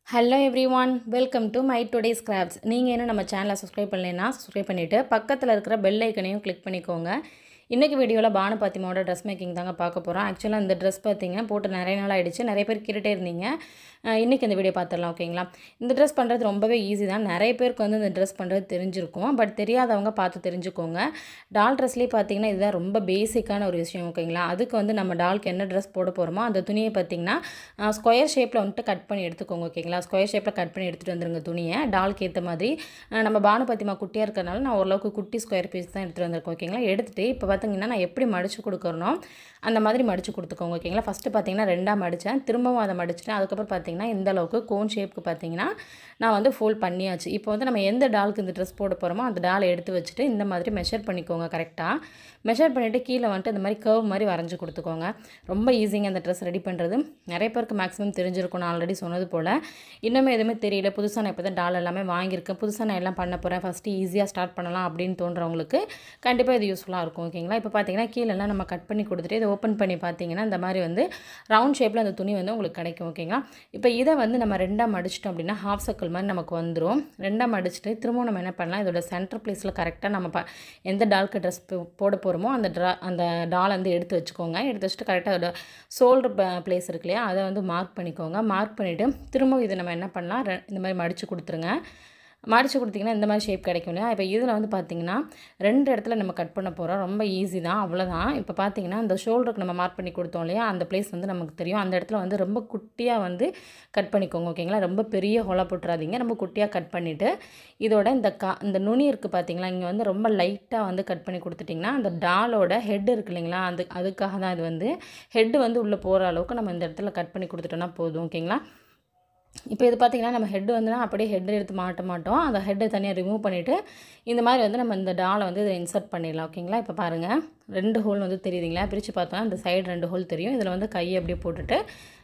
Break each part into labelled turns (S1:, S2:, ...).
S1: hello everyone welcome to my today scraps நீங்கள் இன்னும் நம்ம சேனலை சப்ஸ்கிரைப் பண்ணலைன்னா சப்ஸ்கிரைப் பண்ணிவிட்டு பக்கத்தில் இருக்கிற பெல் ஐக்கனையும் கிளிக் பண்ணிக்கோங்க இன்றைக்கி வீடியோவில் பானு பாத்திமாவோட ட்ரெஸ் மேக்கிங் தாங்க பார்க்க போகிறோம் ஆக்சுவலாக இந்த ட்ரெஸ் பார்த்தீங்க போட்டு நிறைய நாள் ஆயிடுச்சு நிறைய பேர் கேட்டுகிட்டே இருந்தீங்க அஹ் இன்றைக்கி இந்த வீடியோ பார்த்துடலாம் ஓகேங்களா இந்த ட்ரெஸ் பண்ணுறது ரொம்பவே ஈஸி தான் நிறைய பேருக்கு வந்து இந்த ட்ரெஸ் பண்ணுறது தெரிஞ்சிருக்கும் பட் தெரியாதவங்க பார்த்து தெரிஞ்சுக்கோங்க டால் ட்ரெஸ்லேயே பார்த்தீங்கன்னா இதுதான் ரொம்ப பேசிக்கான ஒரு விஷயம் ஓகேங்களா அதுக்கு வந்து நம்ம டால்க்கு என்ன ட்ரெஸ் போட போகிறோமோ அந்த துணியை பார்த்தீங்கன்னா ஸ்கொயர் ஷேப்பில் வந்துட்டு கட் பண்ணி எடுத்துக்கோங்க ஓகேங்களா ஸ்கொயர் ஷேப்பில் கட் பண்ணி எடுத்துகிட்டு வந்துருங்க துணியை டால்க்கு ஏற்ற மாதிரி அஹ் நம்ம பானு பாத்திமா குட்டியாக இருக்கிறனால நான் ஓரளவுக்கு குட்டி ஸ்கொயர் பீஸ் தான் எடுத்துகிட்டு வந்திருக்கேன் ஓகேங்களா எடுத்துகிட்டு இப்போ பார்த்தீங்கன்னா நான் எப்படி மடித்து கொடுக்குறனோ அந்த மாதிரி மடித்து கொடுத்துக்கோங்க ஓகேங்களா ஃபஸ்ட்டு பார்த்தீங்கன்னா ரெண்டாக மடித்தேன் திரும்பவும் அதை மடிச்சிட்டேன் அதுக்கப்புறம் பார்த்தீங்கன்னா இந்த அளவுக்கு கோன் ஷேப்புக்கு பார்த்தீங்கன்னா நான் வந்து ஃபோல்ட் பண்ணியாச்சு இப்போ வந்து நம்ம எந்த டாலுக்கு இந்த ட்ரெஸ் போட போகிறோமோ அந்த டாலை எடுத்து வச்சுட்டு இந்த மாதிரி மெஷர் பண்ணிக்கோங்க கரெக்டாக மெஷர் பண்ணிவிட்டு கீழே வந்துட்டு இந்த மாதிரி கர்வ் மாதிரி வரைஞ்சி கொடுத்துக்கோங்க ரொம்ப ஈஸிங்க அந்த ட்ரெஸ் ரெடி பண்ணுறது நிறைய பேருக்கு மேக்ஸிமம் தெரிஞ்சிருக்கும் நான் ஆல்ரெடி சொன்னது போல் இன்னுமே எதுவுமே தெரியல புதுசாக நான் இப்போ தான் டால் எல்லாமே வாங்கியிருக்கேன் புதுசாக நான் எல்லாம் பண்ண போகிறேன் ஃபஸ்ட்டு ஈஸியாக ஸ்டார்ட் பண்ணலாம் அப்படின்னு தோன்றவங்களுக்கு கண்டிப்பாக இது யூஸ்ஃபுல்லாக இருக்கும் ஓகேங்களா இப்போ பார்த்தீங்கன்னா கீழெல்லாம் நம்ம கட் பண்ணி கொடுத்துட்டு இதை ஓப்பன் பண்ணி பார்த்தீங்கன்னா இந்த மாதிரி வந்து ரவுண்ட் ஷேப்பில் அந்த துணி வந்து உங்களுக்கு கிடைக்கும் ஓகேங்களா இப்போ இதை வந்து நம்ம ரெண்டாக மடிச்சிட்டோம் அப்படின்னா ஹாஃப் சர்க்கிள் மாதிரி நமக்கு வந்துடும் ரெண்டாக மடிச்சிட்டு திரும்பவும் நம்ம என்ன பண்ணலாம் இதோட சென்டர் பிளேஸில் கரெக்டாக நம்ம ப எந்த டால்க்கு ட்ரெஸ் போட போகிறோமோ அந்த ட்ரா அந்த டால் வந்து எடுத்து வச்சுக்கோங்க எடுத்து வச்சுட்டு கரெக்டாக அதோட ஷோல்டர் பிளேஸ் இருக்கு இல்லையா அதை வந்து மார்க் பண்ணிக்கோங்க மார்க் பண்ணிவிட்டு திரும்பவும் இதை நம்ம என்ன பண்ணலாம் ரெ- இந்த மாதிரி மடித்து கொடுத்துருங்க மடித்து கொடுத்தீங்கன்னா இந்த மாதிரி ஷேப் கிடைக்கும் இல்லையா இப்போ இதில் வந்து பார்த்தீங்கன்னா ரெண்டு இடத்துல நம்ம கட் பண்ண போகிறோம் ரொம்ப ஈஸி தான் அவ்வளோதான் இப்போ பார்த்தீங்கன்னா இந்த ஷோல்டருக்கு நம்ம மார்க் பண்ணி கொடுத்தோம் இல்லையா அந்த பிளேஸ் வந்து நமக்கு தெரியும் அந்த இடத்துல வந்து ரொம்ப குட்டியாக வந்து கட் பண்ணிக்கோங்க ஓகேங்களா ரொம்ப பெரிய ஹோலா போட்டுறாதீங்க ரொம்ப குட்டியாக கட் பண்ணிவிட்டு இதோட இந்த கா இந்த நுனி இருக்குது பார்த்தீங்களா இங்கே வந்து ரொம்ப லைட்டாக வந்து கட் பண்ணி கொடுத்துட்டிங்கன்னா அந்த டாலோட ஹெட் இருக்கு இல்லைங்களா அது அதுக்காக தான் இது வந்து ஹெட்டு வந்து உள்ளே போகிற அளவுக்கு நம்ம இந்த இடத்துல கட் பண்ணி கொடுத்துட்டோன்னா போதும் ஓகேங்களா இப்போ இது பார்த்திங்கன்னா நம்ம ஹெட் வந்துனா அப்படியே ஹெட் எடுத்து மாட்ட மாட்டோம் அந்த ஹெட்டை தனியாக ரிமூவ் பண்ணிவிட்டு இந்த மாதிரி வந்து நம்ம இந்த டாலை வந்து இதை இன்சர்ட் பண்ணிடலாம் ஓகேங்களா இப்போ பாருங்கள் ரெண்டு ஹோல் வந்து தெரியுதுங்களா பிரித்து பார்த்தோம்னா இந்த சைடு ரெண்டு ஹோல் தெரியும் இதில் வந்து கையை அப்படியே போட்டுட்டு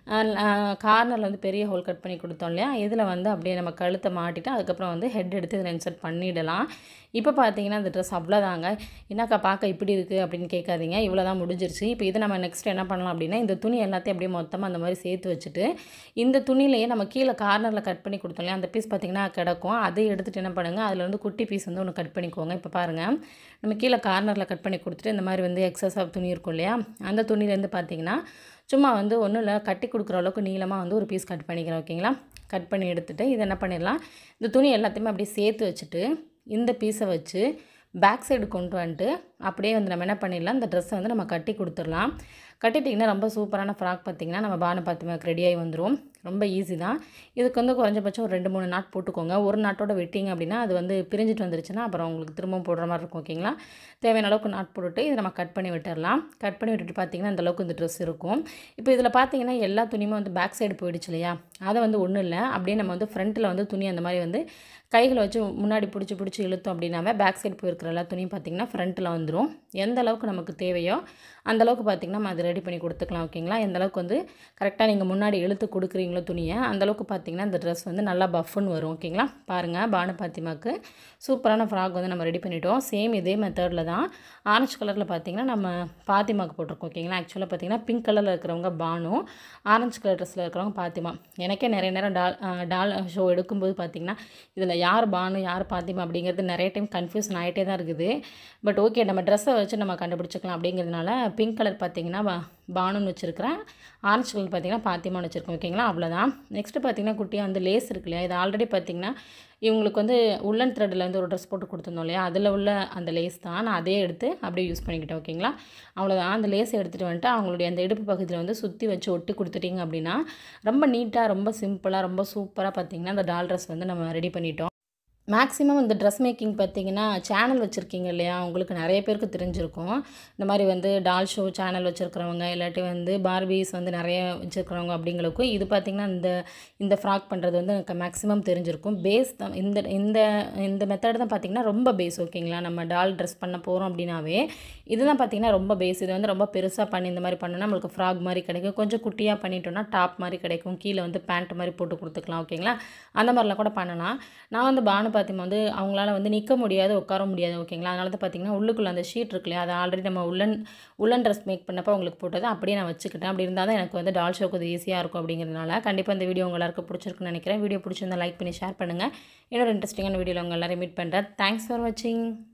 S1: கார்னரில் வந்து பெரிய ஹோல் கட் பண்ணி கொடுத்தோம் இல்லையா இதில் வந்து அப்படியே நம்ம கழுத்தை மாட்டிட்டு அதுக்கப்புறம் வந்து ஹெட் எடுத்து இதில் இன்சர்ட் பண்ணிடலாம் இப்போ பார்த்தீங்கன்னா இந்த ட்ரெஸ் அவ்வளோதாங்க என்னக்கா பார்க்க இப்படி இருக்குது அப்படின்னு கேட்காதீங்க இவ்வளோ தான் முடிஞ்சிருச்சு இப்போ இது நம்ம நெக்ஸ்ட் என்ன பண்ணலாம் அப்படின்னா இந்த துணி எல்லாத்தையும் அப்படியே மொத்தமாக அந்த மாதிரி சேர்த்து வச்சுட்டு இந்த துணியிலேயே நம்ம கீழே கார்னரில் கட் பண்ணி கொடுத்தோம் இல்லையா அந்த பீஸ் பார்த்திங்கன்னா கிடக்கும் அதை எடுத்துகிட்டு என்ன பண்ணுங்கள் அதில் வந்து குட்டி பீஸ் வந்து ஒன்று கட் பண்ணிக்கோங்க இப்போ பாருங்கள் நம்ம கீழே கார்னரில் கட் பண்ணி கொடுத்துட்டு இந்த மாதிரி வந்து எக்ஸஸ் ஆஃப் துணி இருக்கும் இல்லையா அந்த துணியிலேருந்து பார்த்தீங்கன்னா சும்மா வந்து ஒன்றும் இல்லை கட்டி கொடுக்குற அளவுக்கு நீளமாக வந்து ஒரு பீஸ் கட் பண்ணிக்கிறேன் ஓகேங்களா கட் பண்ணி எடுத்துகிட்டு இதை என்ன பண்ணிடலாம் இந்த துணி எல்லாத்தையுமே அப்படியே சேர்த்து வச்சுட்டு இந்த பீஸை வச்சு பேக் சைடு கொண்டு வந்துட்டு அப்படியே வந்து நம்ம என்ன பண்ணிடலாம் இந்த ட்ரெஸ்ஸை வந்து நம்ம கட்டி கொடுத்துடலாம் கட்டிட்டிங்கன்னா ரொம்ப சூப்பரான ஃப்ராக் பார்த்திங்கன்னா நம்ம பானை பார்த்து ரெடியாகி வந்துடும் ரொம்ப ஈஸி தான் இதுக்கு வந்து குறைஞ்சபட்சம் ஒரு ரெண்டு மூணு நாட் போட்டுக்கோங்க ஒரு நாட்டோட வெட்டிங்க அப்படின்னா அது வந்து பிரிஞ்சிட்டு வந்துருச்சுன்னா அப்புறம் உங்களுக்கு திரும்பவும் போடுற மாதிரி இருக்கும் ஓகேங்களா தேவையான அளவுக்கு நாட் போட்டுட்டு இதை நம்ம கட் பண்ணி விட்டுடலாம் கட் பண்ணி விட்டுட்டு பார்த்தீங்கன்னா இந்த அளவுக்கு இந்த ட்ரெஸ் இருக்கும் இப்போ இதில் பார்த்தீங்கன்னா எல்லா துணியுமே வந்து பேக் சைடு போயிடுச்சு இல்லையா அதை வந்து ஒன்றும் இல்லை அப்படியே நம்ம வந்து ஃப்ரண்ட்டில் வந்து துணி அந்த மாதிரி வந்து கைகளை வச்சு முன்னாடி பிடிச்சி பிடிச்சி இழுத்தோம் அப்படின்னாவே பேக் சைடு போயிருக்கிற எல்லா துணியும் பார்த்திங்கன்னா ஃப்ரண்ட்டில் வந்துடும் எந்த அளவுக்கு நமக்கு தேவையோ அந்த அளவுக்கு பார்த்திங்கன்னா நம்ம அது ரெடி பண்ணி கொடுத்துக்கலாம் ஓகேங்களா எந்த அளவுக்கு வந்து கரெக்டாக நீங்கள் முன்னாடி இழுத்து கொடுக்குறீங்களோ துணியை அந்த அளவுக்கு பார்த்திங்கன்னா இந்த ட்ரெஸ் வந்து நல்லா பஃப்னு வரும் ஓகேங்களா பாருங்கள் பானு பாத்திமாக்கு சூப்பரான ஃப்ராக் வந்து நம்ம ரெடி பண்ணிட்டோம் சேம் இதே மெத்தடில் தான் ஆரஞ்சு கலரில் பார்த்தீங்கன்னா நம்ம பாத்திமாக்கு போட்டிருக்கோம் ஓகேங்களா ஆக்சுவலாக பார்த்தீங்கன்னா பிங்க் கலரில் இருக்கிறவங்க பானு ஆரஞ்சு கலர் ட்ரெஸ்ஸில் இருக்கிறவங்க பாத்திமா எனக்கே நிறைய நேரம் டால் அஹ் டால் ஷோ எடுக்கும்போது பார்த்தீங்கன்னா இதில் யார் பானு யார் பாத்திமா அப்படிங்கிறது நிறைய டைம் கன்ஃபியூஷன் ஆகிட்டே தான் இருக்குது பட் ஓகே நம்ம ட்ரெஸ்ஸை வச்சு நம்ம கண்டுபிடிச்சிக்கலாம் அப்படிங்கிறதுனால பிங்க் கலர் பார்த்தீங்கன்னா பா- பானுன்னு வச்சுருக்கிறேன் ஆரஞ்சு கலர் பார்த்தீங்கன்னா பாத்திமான்னு வச்சுருக்கோம் ஓகேங்களா அவ்வளோதான் நெக்ஸ்ட்டு பார்த்தீங்கன்னா குட்டியாக வந்து லேஸ் இருக்கு இல்லையா இது ஆல்ரெடி பார்த்தீங்கன்னா இவங்களுக்கு வந்து உள்ளன் த்ரெட்டில் வந்து ஒரு ட்ரெஸ் போட்டு கொடுத்துருந்தோம் இல்லையா அதில் உள்ள அந்த லேஸ் தான் நான் அதே எடுத்து அப்படியே யூஸ் பண்ணிக்கிட்டேன் ஓகேங்களா அவ்வளோதான் அந்த லேஸ் எடுத்துகிட்டு வந்துட்டு அவங்களுடைய அந்த இடுப்பு பகுதியில் வந்து சுற்றி வச்சு ஒட்டி கொடுத்துட்டீங்க அப்படின்னா ரொம்ப நீட்டாக ரொம்ப சிம்பிளாக ரொம்ப சூப்பராக பார்த்தீங்கன்னா அந்த டால் ட்ரெஸ் வந்து நம்ம ரெடி பண்ணிட்டோம் மேக்ஸிமம் இந்த ட்ரெஸ் மேக்கிங் பார்த்தீங்கன்னா சேனல் வச்சுருக்கீங்க இல்லையா உங்களுக்கு நிறைய பேருக்கு தெரிஞ்சிருக்கும் இந்த மாதிரி வந்து டால் ஷோ சேனல் வச்சுருக்கிறவங்க இல்லாட்டி வந்து பார்பிஸ் வந்து நிறைய வச்சுருக்கிறவங்க அப்படிங்களுக்கும் இது பார்த்திங்கன்னா இந்த இந்த ஃப்ராக் பண்ணுறது வந்து எனக்கு மேக்ஸிமம் தெரிஞ்சிருக்கும் பேஸ் தான் இந்த இந்த இந்த மெத்தட் தான் பார்த்திங்கன்னா ரொம்ப பேஸ் ஓகேங்களா நம்ம டால் ட்ரெஸ் பண்ண போகிறோம் அப்படின்னாவே இதுதான் பார்த்திங்கன்னா ரொம்ப பேஸ் இது வந்து ரொம்ப பெருசாக பண்ணி இந்த மாதிரி பண்ணோன்னா நம்மளுக்கு ஃப்ராக் மாதிரி கிடைக்கும் கொஞ்சம் குட்டியாக பண்ணிட்டோம்னா டாப் மாதிரி கிடைக்கும் கீழே வந்து பேண்ட் மாதிரி போட்டு கொடுத்துக்கலாம் ஓகேங்களா அந்த மாதிரிலாம் கூட பண்ணலாம் நான் வந்து பானு பாத்திமா வந்து அவங்களால வந்து நிற்க முடியாது உட்கார முடியாது ஓகேங்களா அதனால தான் பார்த்தீங்கன்னா உள்ளுக்குள்ளே அந்த ஷீட் இருக்கு இல்லையா அதை ஆல்ரெடி நம்ம உள்ளன் உள்ளன் ட்ரெஸ் மேக் பண்ணப்போ அவங்களுக்கு போட்டது அப்படியே நான் வச்சுக்கிட்டேன் அப்படி இருந்தால் தான் எனக்கு வந்து டால் ஷோக்கு அது ஈஸியாக இருக்கும் அப்படிங்கிறதுனால கண்டிப்பாக இந்த வீடியோ உங்க எல்லாருக்கும் பிடிச்சிருக்குன்னு நினைக்கிறேன் வீடியோ பிடிச்சிருந்தா லைக் பண்ணி ஷேர் பண்ணுங்கள் இன்னொரு இன்ட்ரெஸ்டிங்கான வீடியோவில் உங்கள் எல்லாரையும் மீட் பண்ணுறேன் தேங்க்ஸ் ஃபார் வாட்சிங்